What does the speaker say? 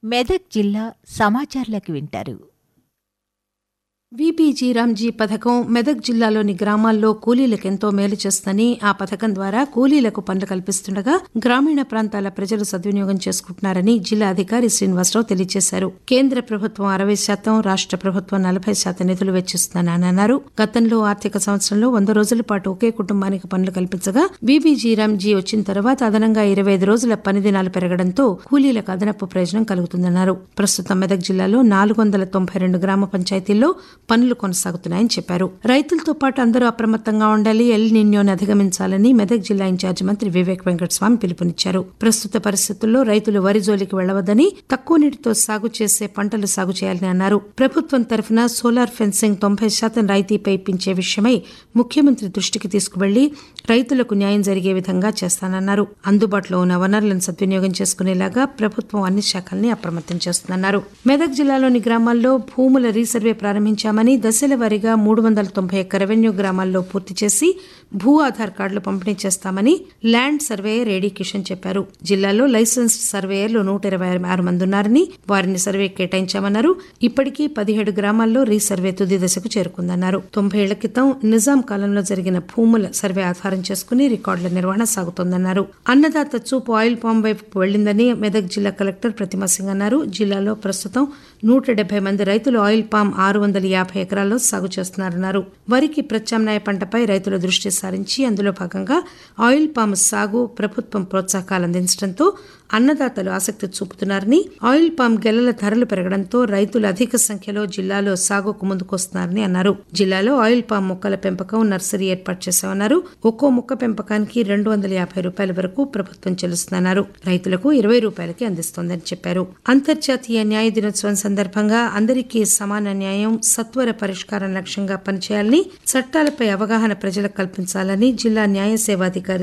మెదక్ జిల్లా సమాచారాలకు వింటారు విబీజీ రామ్జీ పథకం మెదక్ జిల్లాలోని గ్రామాల్లో కూలీలకు ఎంతో మేలు చేస్తుందని ఆ పథకం ద్వారా కూలీలకు పనులు కల్పిస్తుండగా గ్రామీణ ప్రాంతాల ప్రజలు సద్వినియోగం చేసుకుంటున్నారని జిల్లా అధికారి శ్రీనివాసరావు తెలియజేశారు కేంద్ర ప్రభుత్వం అరవై శాతం రాష్ట ప్రభుత్వం నలభై శాతం నిధులు వెచ్చిస్తుందని ఆయన అన్నారు గతంలో ఆర్థిక సంవత్సరంలో వంద రోజుల పాటు ఒకే కుటుంబానికి పనులు కల్పించగా బీబీజీ రామ్జీ వచ్చిన తర్వాత అదనంగా ఇరవై ఐదు రోజుల పని దినాలు పెరగడంతో కూలీలకు అదనపు ప్రయోజనం కలుగుతుందన్నారు ప్రస్తుతం మెదక్ జిల్లాలో నాలుగు వందల తొంభై రెండు గ్రామ పంచాయతీల్లో పనులు కొనసాగుతున్నాయని చెప్పారు రైతులతో పాటు అందరూ అప్రమత్తంగా ఉండాలి ఎల్ నిన్యోని అధిగమించాలని మెదక్ జిల్లా ఇన్ఛార్జి మంత్రి వివేక్ వెంకటస్వామి పిలుపునిచ్చారు ప్రస్తుత పరిస్థితుల్లో రైతులు వరి జోలికి వెళ్లవద్దని తక్కువ నీటితో సాగు చేసే పంటలు సాగు చేయాలని అన్నారు ప్రభుత్వం తరఫున సోలార్ ఫెన్సింగ్ తొంభై శాతం రాయితీపై ఇప్పించే విషయమై ముఖ్యమంత్రి దృష్టికి తీసుకువెళ్లి రైతులకు న్యాయం జరిగే విధంగా చేస్తానన్నారు అందుబాటులో ఉన్న వనరులను సద్వినియోగం చేసుకునేలాగా ప్రభుత్వం అన్ని శాఖల్ని అప్రమత్తం చేస్తుందన్నారు మెదక్ జిల్లాలోని గ్రామాల్లో భూముల రీసర్వే ప్రారంభించామని దశల వారీగా మూడు వందల తొంభై ఒక్క రెవెన్యూ గ్రామాల్లో పూర్తి చేసి భూ ఆధార్ కార్డులు పంపిణీ చేస్తామని ల్యాండ్ సర్వేయర్ ఏడీ కిషన్ చెప్పారు జిల్లాలో లైసెన్స్ సర్వేయర్లు నూట ఇరవై ఆరు మంది ఉన్నారని వారిని సర్వే కేటాయించామన్నారు ఇప్పటికీ పదిహేడు గ్రామాల్లో రీసర్వే తుది దశకు చేరుకుందన్నారు తొంభై ఏళ్ల క్రితం నిజాం కాలంలో జరిగిన భూముల సర్వే ఆధారం చేసుకుని రికార్డుల నిర్వహణ సాగుతోందన్నారు అన్నదాత చూపు ఆయిల్ పామ్ వైపు వెళ్లిందని మెదక్ జిల్లా కలెక్టర్ ప్రతిమా సింగ్ అన్నారు జిల్లాలో ప్రస్తుతం నూట డెబ్బై మంది రైతులు ఆయిల్ పామ్ ఆరు వందల యాభై ఎకరాల్లో సాగు చేస్తున్నారన్నారు వరికి ప్రత్యామ్నాయ పంటపై రైతులు దృష్టి సారించి అందులో భాగంగా ఆయిల్ పామ్ సాగు ప్రభుత్వం ప్రోత్సాహకాలు అందించడంతో అన్నదాతలు ఆసక్తి చూపుతున్నారని ఆయిల్ పామ్ గెలల ధరలు పెరగడంతో రైతులు అధిక సంఖ్యలో జిల్లాలో సాగుకు ముందుకొస్తున్నారని అన్నారు జిల్లాలో ఆయిల్ పామ్ మొక్కల పెంపకం నర్సరీ ఏర్పాటు చేశామన్నారు ఒక్కో మొక్క పెంపకానికి రెండు వందల యాభై రూపాయల వరకు ప్రభుత్వం చెల్లిస్తుందన్నారు రైతులకు ఇరవై రూపాయలకి అందిస్తోందని చెప్పారు అంతర్జాతీయ న్యాయ దినోత్సవం సందర్భంగా అందరికీ సమాన న్యాయం సత్వర పరిష్కారం లక్ష్యంగా పనిచేయాలని చట్టాలపై అవగాహన ప్రజలకు కల్పించాలని జిల్లా న్యాయ సేవాధికారి